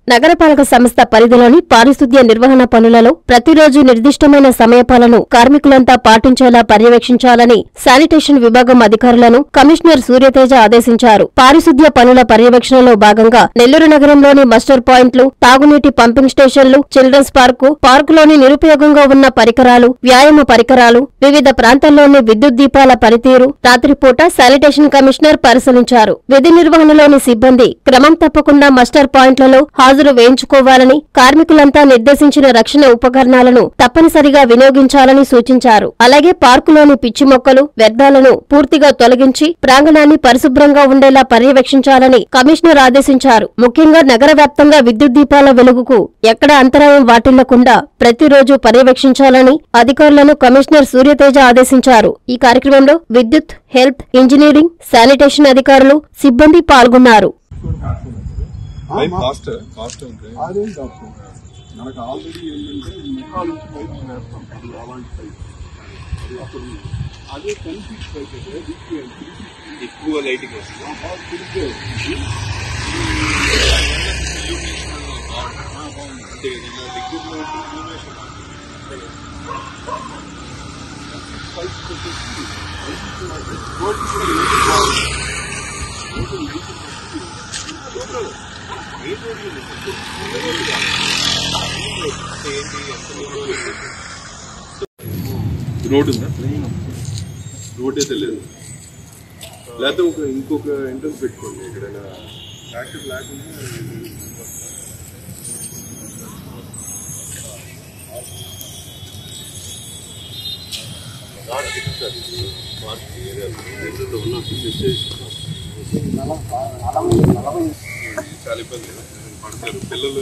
నగరపాలక సంస్థ పరిధిలోని పారిశుద్ధ్య నిర్వహణ పనులలో ప్రతిరోజు నిర్దిష్టమైన సమయపాలను కార్మికులంతా పాటించేలా పర్యవేక్షించాలని శానిటేషన్ విభాగం అధికారులను కమిషనర్ సూర్యతేజ ఆదేశించారు పారిశుద్ధ్య పనుల పర్యవేక్షణలో భాగంగా నెల్లూరు నగరంలోని మస్టర్ పాయింట్లు తాగునీటి పంపింగ్ స్టేషన్లు చిల్డ్రన్స్ పార్కు పార్కులోని నిరుపయోగంగా ఉన్న పరికరాలు వ్యాయామ పరికరాలు వివిధ ప్రాంతాల్లోని విద్యుత్ దీపాల పనితీరు రాత్రిపూట శానిటేషన్ కమిషనర్ పరిశీలించారు విధి నిర్వహణలోని సిబ్బంది క్రమం తప్పకుండా మస్టర్ పాయింట్లలో హాజరు వేయించుకోవాలని కార్మికులంతా నిర్దేశించిన రక్షణ ఉపకరణాలను తప్పనిసరిగా వినియోగించాలని సూచించారు అలాగే పార్కులోని పిచ్చి మొక్కలు వ్యర్థాలను పూర్తిగా తొలగించి ప్రాంగణాన్ని పరిశుభ్రంగా ఉండేలా పర్యవేక్షించాలని కమిషనర్ ఆదేశించారు ముఖ్యంగా నగర వ్యాప్తంగా విద్యుత్ దీపాల వెలుగుకు ఎక్కడ అంతరాయం వాటిల్లకుండా ప్రతిరోజు పర్యవేక్షించాలని అధికారులను కమిషనర్ సూర్యతేజ ఆదేశించారు ఈ కార్యక్రమంలో విద్యుత్ హెల్త్ ఇంజనీరింగ్ శానిటేషన్ అధికారులు సిబ్బంది పాల్గొన్నారు పైప్ కాస్ట్ కాస్ట్ ఉంటుంది అదేం డాక్టర్ మనకు ఆల్రెడీ ఏంటంటే ముఖాల నుంచి పైపు వేస్తాం అది అలాంటి పైప్ అది అప్పుడు అదే టెన్ ఫీట్ పైప్ అయితే దిక్కు ఎక్కువ లైటింగ్ వస్తుంది బాగా తిరిగే అంటే నేను దగ్గరలో ఇన్ఫర్మేషన్ పైప్ పెట్టేసి రోడ్డు కూడా లేదు. రోడ్డు లేదు. రోడ్ ఉందా రోడ్ అయితే లేదు లేకపోతే ఒక ఇంకొక ఎంట్రన్స్ పెట్టుకోండి ఎక్కడైనా ట్రాక్టర్ లేకుండా చాలా ఇబ్బంది పడతారు పిల్లలు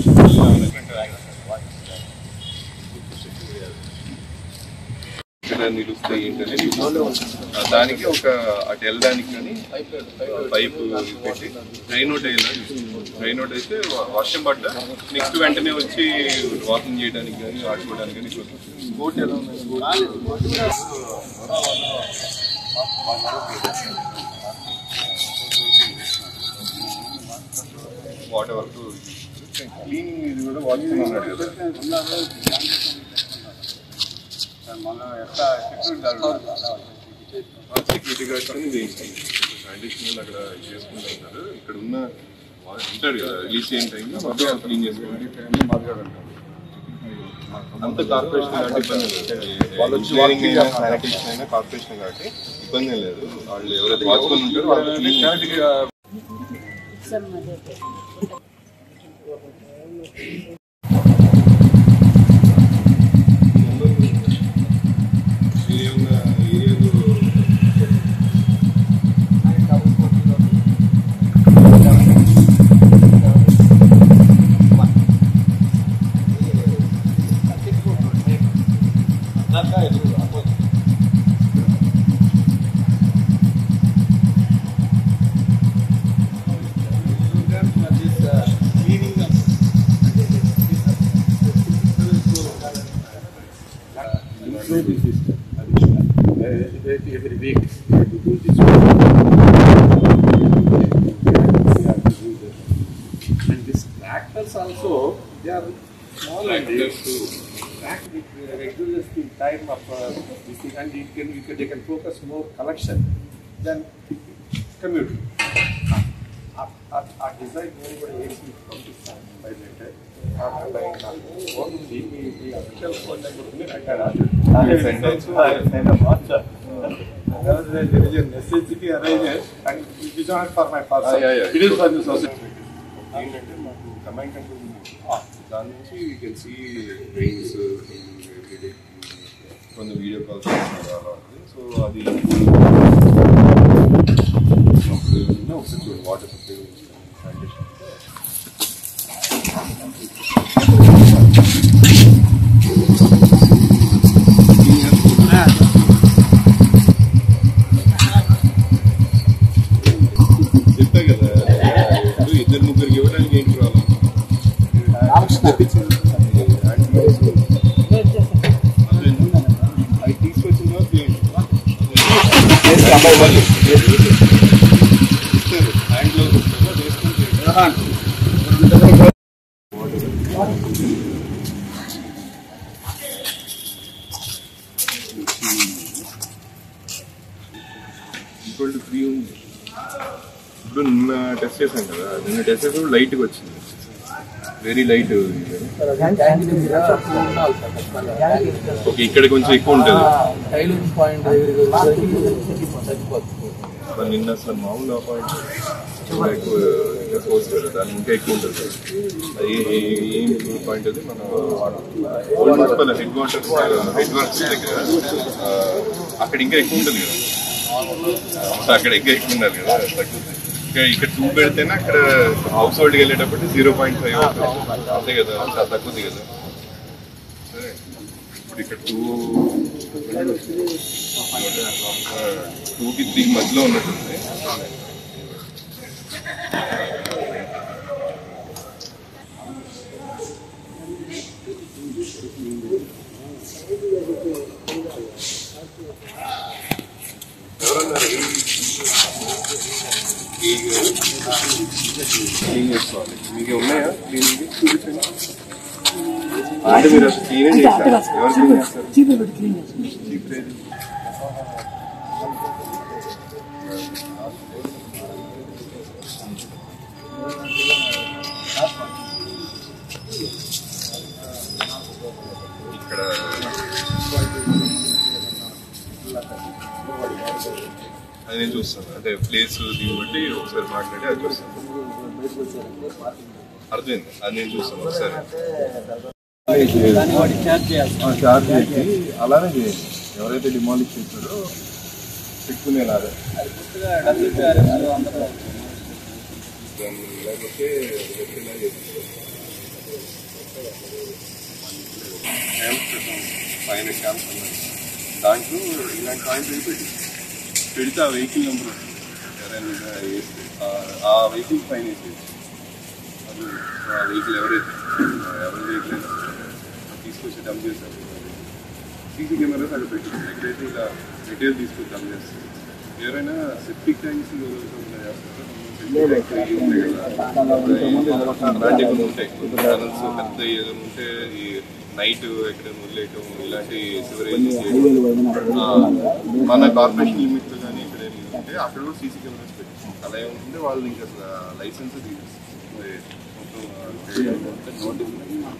ఎక్కడ నిలుస్తాయి ఏంటనేది ఆ దానికి ఒక అటు వెళ్ళడానికి కానీ పైప్ పెట్టి డ్రైన్ అవుట్ అయ్యేలా డ్రైన్ అవుట్ అయితే వ- వర్షం పడ్డ నెక్స్ట్ వెంటనే వచ్చి వాకింగ్ చేయడానికి కానీ ఆడుకోవడానికి కానీ బోట్ ఎలా ఉంది వాటర్ వరకు క్లీనింగ్ ఇది కూడా వాకింగ్ ఉన్నాడు కదా మనం ఎట్లా సెక్యూరిటీ గార్డ్స్ అని అడిషనల్ అక్కడ చేసుకుంటూ ఉంటారు ఇక్కడ ఉన్న వాళ్ళు ఉంటాడు కదా రిలీజ్ చేయని టైంలో మొత్తం క్లీన్ చేసుకోండి అంత కార్పొరేషన్ కాబట్టి ఇబ్బంది లేదు వాళ్ళు ఇంజనీరింగ్ అయినా శానిటేషన్ అయినా కార్పొరేషన్ కాబట్టి ఇబ్బంది ఏం లేదు వాళ్ళు ఎవరైతే వాచ్మెన్ ఉంటారో వాళ్ళు క్లీన్ ఏరియా ఏరియాలో improve the system additional. Uh, every every week we have to do this. We have to do this. And these tractors also, they are small and they track it uh, reduces the time of uh, this thing and it can, we can, they can focus more collection than commute. ఆ- ఆ- ఆ design నేను కూడా వేసి పంపిస్తాను బయట phone ఉంది మీ మీ అఫీషియల్ ఫోన్ నెంబర్ ఉంది మెసేజ్ కి arrange and it is not for my person Yeah, yeah, yeah. It is for the society ఏంటంటే మాకు కమాండ్ కంట్రోల్ ఉంది దాని నుంచి యూ కెన్ సీ డ్రైన్స్ కొంచెం వీడియో కాల్స్ అలా ఉంది సో అది అప్పుడు ఒకసారి చూడండి వాటర్ సప్లై శానిటేషన్ చెప్పా కదా ఇప్పుడు ఇద్దరు ముగ్గురికి ఇవ్వడానికి ఏంటి ప్రాబ్లం అవి తీసుకొచ్చిన తర్వాత చేయండి. ఇస్తారు. హ్యాండ్ గ్లౌస్ ఇస్తారు. అది వేసుకొని చేయండి. ఈక్వల్ టు త్రీ ఉంది ఇప్పుడు నిన్న టెస్ట్ చేశాం కదా నిన్న టెస్ట్ చేసినప్పుడు లైట్గా వచ్చింది వెరీ లైట్ ఓకే ఇక్కడ కొంచెం ఎక్కువ ఉంటుంది టైలింగ్ పాయింట్ తగ్గిపోతుంది మరి నిన్న అసలు మామూలు పాయింట్ చాలా ఎక్కువ ఇంకా ఫోర్స్ కదా దాని ఇంకా ఎక్కువ ఉంటుంది అది ఏ- ఏం పాయింట్ అది మన old municipal headquarters head works దగ్గర ఆ, అక్కడ ఇంకా ఎక్కువ ఉంటుంది కదా సో అక్కడ ఇంకా ఎక్కువ ఉండాలి కదా తగ్గుతుంది ఇక్కడ ఇక్కడ టూ పెడితేనే అక్కడ హౌస్ హోల్డ్కి వెళ్ళేటప్పుడు జీరో పాయింట్ ఫైవ్ అవుతుంది అంతే కదా చాలా తగ్గుతుంది కదా సరే ఇప్పుడు ఇక్కడ టూ టూకి త్రీ మధ్యలో ఉన్నట్టుంది క్లీన్ చేసుకోవాలి మీకు ఉన్నాయా క్లీనింగ్ చూపించండి అంటే మీరు అసలు క్లీన్ చేస్తారు ఎవరు క్లీన్ చేస్తారు చీప్ లేదు. ఇక్కడ అది నేను చూస్తాను అంటే ప్లేస్ దీన్ని బట్టి ఒకసారి మాట్లాడి అది చూస్తాను అర్థమైంది అది నేను చూస్తాను ఒకసారి దాన్ని వాడి ఛార్జ్ చేయాలి చార్జ్ చేసి అలానే చేయండి ఎవరైతే డిమాలిష్ చేస్తారో పెట్టుకునేలాగా అది పూర్తిగా డబ్ల్యూపీఆర్ఎస్ అందరూ దాన్ని లేకపోతే వచ్చేలా చేస్తారు క్యాంప్స్ పెట్టాం పైన క్యాంప్స్ ఉన్నాయి దాంట్లో ఇలాంటి పాయింట్స్ వెళ్ళి పెట్టి పెడితే ఆ వెహికల్ నెంబర్ వస్తుంది ఎవరైనా వేస్తే ఆ- ఆ వెహికల్ పైన వేసేది అది ఆ వెహికల్ ఎవరైతే ఎవరి వెహికల్ అయినా తీసుకొచ్చి డమ్ చేస్తారు సీసీ కెమెరాస్ అక్కడ పెట్టి ఎక్కడైతే ఇలా మెటీరియల్ తీసుకొచ్చి డమ్ చేస్తారు ఎవరైనా సెప్టిక్ ట్యాంక్స్ అలాంటివి కొన్ని ఉంటాయి టనల్స్ పెద్ద ఏదైనా ఉంటే ఈ నైట్ ఎక్కడైనా వదిలేయటం ఇలాంటి సివరేజ్ మన కార్పొరేషన్ లిమిట్ కానీ ఇక్కడ ఏమి ఉంటే అక్కడ కూడా సీసీ కెమెరాస్ పెట్టి అలా ఏముంటే వాళ్ళు ఇంకా అసలు లైసెన్స్ తీసేస్తారు మొత్తం నోటీస్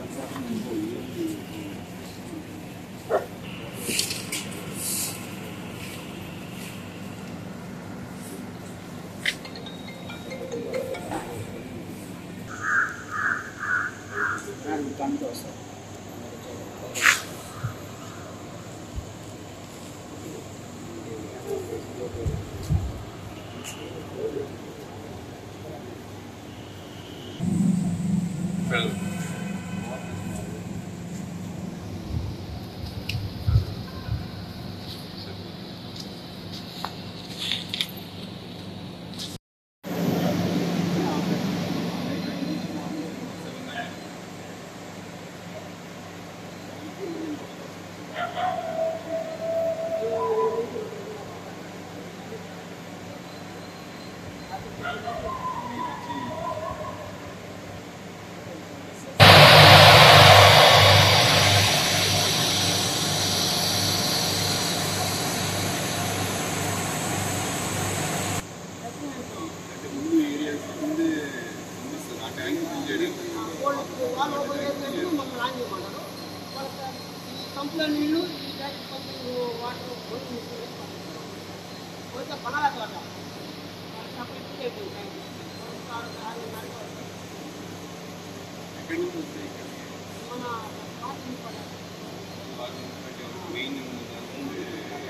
ముందు ఏరియాస్ ముందే ఆ ట్యాంక్ చేయడానికి కంప్లైంట్ నీళ్ళు ఈ ట్యాంక్ కంప్లైంట్ వాటర్ పోయి పోతే పడాలి తోట సపరేట్ అయిపోయింది ట్యాంక్ ఎక్కడి నుంచి వస్తాయి ఇక్కడ మన పార్టీ పడాలి మెయిన్ ముందు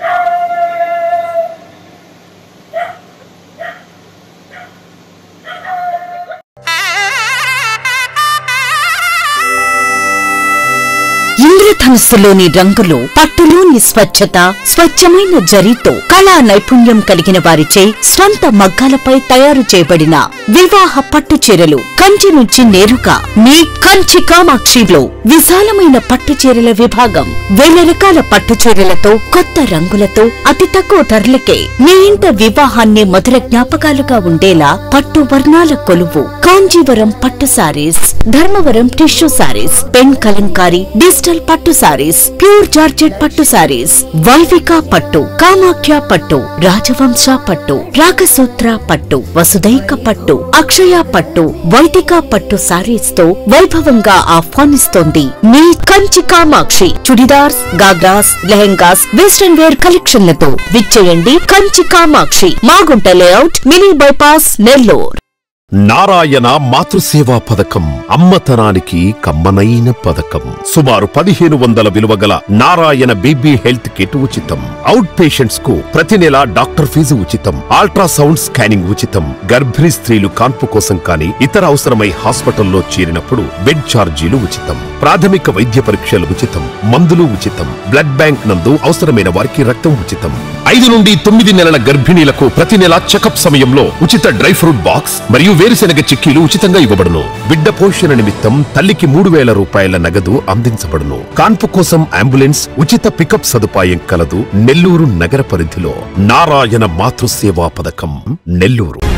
ఇంద్రధనుస్సులోని రంగులు పట్టులోని స్వచ్ఛత స్వచ్ఛమైన జరీతో కళా నైపుణ్యం కలిగిన వారిచే స్వంత మగ్గాలపై తయారు చేయబడిన వివాహ పట్టు చీరలు కంచి నుంచి నేరుగా మీ కంచి కామాక్షిలో విశాలమైన పట్టు చీరల విభాగం వేల రకాల పట్టు చీరలతో కొత్త రంగులతో అతి తక్కువ ధరలకే మీ ఇంట వివాహాన్ని మధుర జ్ఞాపకాలుగా ఉండేలా పట్టు వర్ణాల కొలువు కాంజీవరం పట్టు sarees Dharmavaram tissue sarees pen Kalamkari digital పట్టు సారీస్ ప్యూర్ జార్జెట్ పట్టు పట్టు సారీస్ వైవిక పట్టు కామాఖ్య పట్టు రాజవంశ పట్టు రాగసూత్ర పట్టు వసుదైక పట్టు అక్షయ పట్టు వైదిక పట్టు సారీస్ తో వైభవంగా ఆహ్వానిస్తోంది మీ కంచి కామాక్షి చుడిదార్స్ గాగ్రాస్ లెహెంగాస్ వెస్టర్న్ వేర్ కలెక్షన్లతో విచ్చేయండి Kanchi Kamakshi Magunta layout mini bypass Nellore Narayana మాతృసేవా పథకం అమ్మతనానికి కమ్మనైన పథకం సుమారు పదిహేను వందల విలువ గల నారాయణ బేబీ హెల్త్ కిట్ ఉచితం అవుట్ పేషెంట్స్ కు ప్రతి నెల డాక్టర్ ఫీజు ఉచితం అల్ట్రాసౌండ్ స్కానింగ్ ఉచితం గర్భిణీ స్త్రీలు కాన్పు కోసం కానీ ఇతర అవసరమై హాస్పిటల్లో చేరినప్పుడు బెడ్ ఛార్జీలు ఉచితం ప్రాథమిక వైద్య పరీక్షలు ఉచితం మందులు ఉచితం బ్లడ్ బ్యాంక్ నందు అవసరమైన వారికి రక్తం ఉచితం ఐదు నుండి తొమ్మిది నెలల గర్భిణీలకు ప్రతి నెల చెకప్ సమయంలో ఉచిత డ్రై ఫ్రూట్ బాక్స్ మరియు వేరుశెనగ చిక్కీలు ఉచితంగా ఇవ్వబడును బిడ్డ పోషణ నిమిత్తం తల్లికి మూడు వేల రూపాయల నగదు అందించబడును కాన్పు కోసం అంబులెన్స్ ఉచిత పికప్ సదుపాయం కలదు నెల్లూరు నగర పరిధిలో నారాయణ మాతృసేవా పథకం నెల్లూరు